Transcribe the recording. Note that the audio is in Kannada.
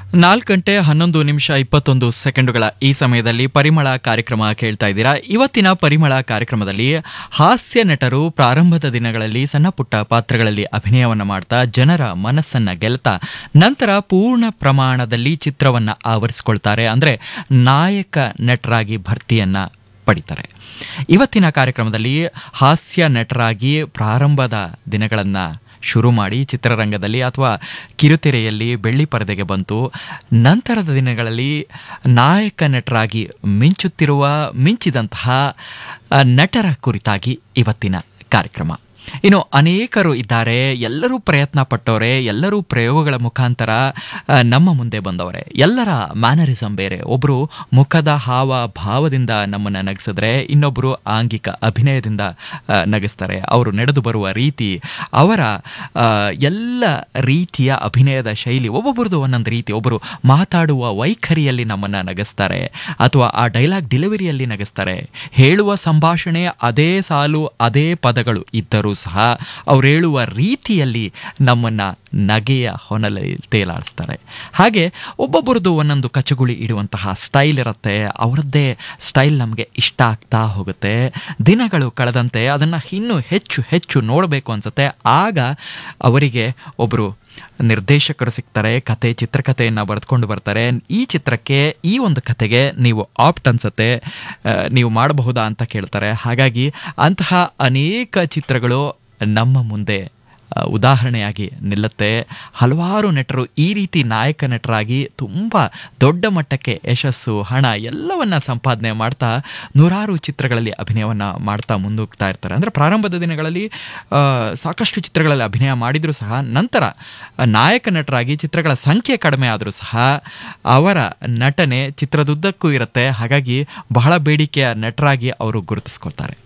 ನಾಲ್ಕು ಗಂಟೆ ಹನ್ನೊಂದು ನಿಮಿಷ ಇಪ್ಪತ್ತೊಂದು ಸೆಕೆಂಡುಗಳ ಈ ಸಮಯದಲ್ಲಿ ಪರಿಮಳ ಕಾರ್ಯಕ್ರಮ ಕೇಳ್ತಾ ಇದ್ದೀರಾ ಇವತ್ತಿನ ಪರಿಮಳ ಕಾರ್ಯಕ್ರಮದಲ್ಲಿ ಹಾಸ್ಯ ನಟರು ಪ್ರಾರಂಭದ ದಿನಗಳಲ್ಲಿ ಸಣ್ಣ ಪುಟ್ಟ ಪಾತ್ರಗಳಲ್ಲಿ ಅಭಿನಯವನ್ನ ಮಾಡ್ತಾ ಜನರ ಮನಸ್ಸನ್ನ ಗೆಲ್ತಾ ನಂತರ ಪೂರ್ಣ ಪ್ರಮಾಣದಲ್ಲಿ ಚಿತ್ರವನ್ನ ಆವರಿಸಿಕೊಳ್ತಾರೆ ಅಂದ್ರೆ ನಾಯಕ ನಟರಾಗಿ ಭರ್ತಿಯನ್ನ ಪಡಿತಾರೆ ಇವತ್ತಿನ ಕಾರ್ಯಕ್ರಮದಲ್ಲಿ ಹಾಸ್ಯ ನಟರಾಗಿ ಪ್ರಾರಂಭದ ದಿನಗಳನ್ನ ಶುರು ಮಾಡಿ ಚಿತ್ರರಂಗದಲ್ಲಿ ಅಥವಾ ಕಿರುತೆರೆಯಲ್ಲಿ ಬೆಳ್ಳಿ ಪರದೆಗೆ ಬಂತು ನಂತರದ ದಿನಗಳಲ್ಲಿ ನಾಯಕ ನಟರಾಗಿ ಮಿಂಚುತ್ತಿರುವ ಮಿಂಚಿದಂತಹ ಆ, ನಟರ ಕುರಿತಾಗಿ ಇವತ್ತಿನ ಕಾರ್ಯಕ್ರಮ ಇನ್ನು ಅನೇಕರು ಇದ್ದಾರೆ ಎಲ್ಲರೂ ಪ್ರಯತ್ನ ಪಟ್ಟವರೆ ಎಲ್ಲರೂ ಪ್ರಯೋಗಗಳ ಮುಖಾಂತರ ಆ, ನಮ್ಮ ಮುಂದೆ ಬಂದವರೆ ಎಲ್ಲರ ಮ್ಯಾನರಿಸಮ್ ಬೇರೆ ಒಬ್ಬರು ಮುಖದ ಹಾವ ಭಾವದಿಂದ ನಮ್ಮನ್ನು ನಗಿಸಿದ್ರೆ ಇನ್ನೊಬ್ಬರು ಆಂಗಿಕ ಅಭಿನಯದಿಂದ ಆ, ನಗಿಸ್ತಾರೆ ಅವರು ನಡೆದು ಬರುವ ರೀತಿ ಅವರ ಆ, ಎಲ್ಲ ರೀತಿಯ ಅಭಿನಯದ ಶೈಲಿ ಒಬ್ಬೊಬ್ಬರದು ಒಂದೊಂದು ರೀತಿ ಒಬ್ಬರು ಮಾತಾಡುವ ವೈಖರಿಯಲ್ಲಿ ನಮ್ಮನ್ನು ನಗಿಸ್ತಾರೆ ಅಥವಾ ಆ ಡೈಲಾಗ್ ಡೆಲಿವರಿಯಲ್ಲಿ ನಗಿಸ್ತಾರೆ ಹೇಳುವ ಸಂಭಾಷಣೆ ಅದೇ ಸಾಲು ಅದೇ ಪದಗಳು ಇದ್ದರೂ ಸಹ ಅವ್ರು ಹೇಳುವ ರೀತಿಯಲ್ಲಿ ನಮ್ಮನ್ನ ನಗೆಯ ಹೊನಲಿ ತೇಲಾಡಿಸ್ತಾರೆ ಹಾಗೆ ಒಬ್ಬೊಬ್ಬರದು ಒಂದೊಂದು ಕಚಗುಳಿ ಇಡುವಂತಹ ಸ್ಟೈಲ್ ಇರುತ್ತೆ ಅವರದ್ದೇ ಸ್ಟೈಲ್ ನಮಗೆ ಇಷ್ಟ ಆಗ್ತಾ ಹೋಗುತ್ತೆ ದಿನಗಳು ಕಳೆದಂತೆ ಅದನ್ನು ಇನ್ನೂ ಹೆಚ್ಚು ಹೆಚ್ಚು ನೋಡಬೇಕು ಅನ್ಸುತ್ತೆ ಆಗ ಅವರಿಗೆ ಒಬ್ಬರು ನಿರ್ದೇಶಕರು ಸಿಗ್ತಾರೆ ಕತೆ ಚಿತ್ರಕಥೆಯನ್ನು ಬರೆದುಕೊಂಡು ಬರ್ತಾರೆ ಈ ಚಿತ್ರಕ್ಕೆ ಈ ಒಂದು ಕತೆಗೆ ನೀವು ಆಪ್ಟ್ ಅನ್ಸುತ್ತೆ ಆ, ನೀವು ಮಾಡಬಹುದಾ ಅಂತ ಕೇಳ್ತಾರೆ ಹಾಗಾಗಿ ಅಂತಹ ಅನೇಕ ಚಿತ್ರಗಳು ನಮ್ಮ ಮುಂದೆ ಆ, ಉದಾಹರಣೆಯಾಗಿ ನಿಲ್ಲುತ್ತೆ ಹಲವಾರು ನಟರು ಈ ರೀತಿ ನಾಯಕ ನಟರಾಗಿ ತುಂಬ ದೊಡ್ಡ ಮಟ್ಟಕ್ಕೆ ಯಶಸ್ಸು ಹಣ ಎಲ್ಲವನ್ನ ಸಂಪಾದನೆ ಮಾಡ್ತಾ ನೂರಾರು ಚಿತ್ರಗಳಲ್ಲಿ ಅಭಿನಯವನ್ನ ಮಾಡ್ತಾ ಮುಂದೋಗ್ತಾ ಇರ್ತಾರೆ ಅಂದರೆ ಪ್ರಾರಂಭದ ದಿನಗಳಲ್ಲಿ ಆ, ಸಾಕಷ್ಟು ಚಿತ್ರಗಳಲ್ಲಿ ಅಭಿನಯ ಮಾಡಿದರೂ ಸಹ ನಂತರ ನಾಯಕ ನಟರಾಗಿ ಚಿತ್ರಗಳ ಸಂಖ್ಯೆ ಕಡಿಮೆ ಆದರೂ ಸಹ ಅವರ ನಟನೆ ಚಿತ್ರದುದ್ದಕ್ಕೂ ಇರುತ್ತೆ ಹಾಗಾಗಿ ಬಹಳ ಬೇಡಿಕೆಯ ನಟರಾಗಿ ಅವರು ಗುರುತಿಸ್ಕೊಳ್ತಾರೆ